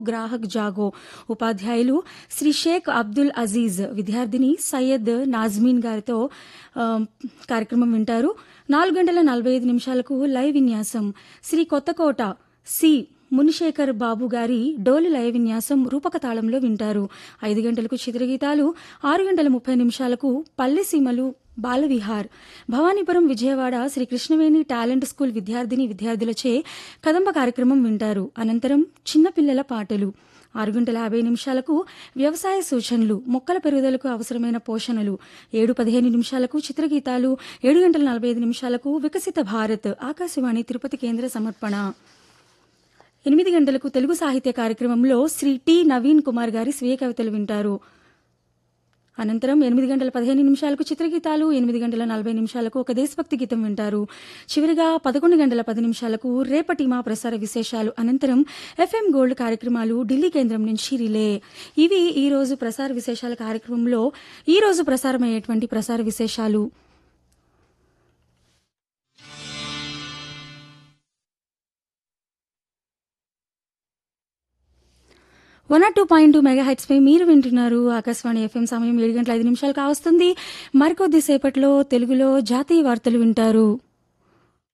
గ్రాహక్ జాగో ఉపాధ్యాయులు శ్రీ షేక్ అబ్దుల్ అజీజ్ విద్యార్థిని సయ్యద్ నాజ్మీన్ గారితో ఆ, కార్యక్రమం వింటారు నాలుగు గంటల నలభై ఐదు నిమిషాలకు లైవ్ విన్యాసం శ్రీ కొత్తకోట సి మునిశేఖర్ బాబు గారి డోలు లయ విన్యాసం రూపక తాళంలో వింటారు ఐదు గంటలకు చిత్రగీతాలు ఆరు గంటల ముప్పై నిమిషాలకు పల్లె సీమలు బాలవిహార్ భవానీపురం విజయవాడ శ్రీ కృష్ణవేణి టాలెంట్ స్కూల్ విద్యార్థిని విద్యార్థులచే కదంబ కార్యక్రమం వింటారు అనంతరం చిన్నపిల్లల పాటలు ఆరు గంటల యాభై నిమిషాలకు వ్యవసాయ సూచనలు మొక్కల పెరుగుదలకు అవసరమైన పోషణలు ఏడు పదిహేను నిమిషాలకు చిత్రగీతాలు ఏడు గంటల నలభై ఐదు నిమిషాలకు వికసిత భారత్ ఆకాశవాణి తిరుపతి కేంద్ర సమర్పణ ఎనిమిది గంటలకు తెలుగు సాహిత్య కార్యక్రమంలో శ్రీ టి నవీన్ కుమార్ గారి స్వీయ కవితలు వింటారు అనంతరం ఎనిమిది గంటల పదిహేను నిమిషాలకు చిత్రగీతాలు ఎనిమిది గంటల నలభై నిమిషాలకు ఒక దేశభక్తి గీతం వింటారు చివరిగా పదకొండు గంటల పది నిమిషాలకు రేపటి మా ప్రసార విశేషాలు అనంతరం ఎఫ్ఎం గోల్డ్ కార్యక్రమాలు ఢిల్లీ కేంద్రం నుంచి రిలే ఇవి ఈ రోజు ప్రసార విశేషాల కార్యక్రమంలో ఈ రోజు ప్రసారమయ్యేటువంటి ప్రసార విశేషాలు one R two point two mega heights పై మీరు వింటున్నారు ఆకాశవాణి ఎఫ్ఎం సమయం ఏడు గంటల ఐదు నిమిషాలు కావస్తుంది మరికొద్ది సేపట్లో తెలుగులో జాతీయ వార్తలు వింటారు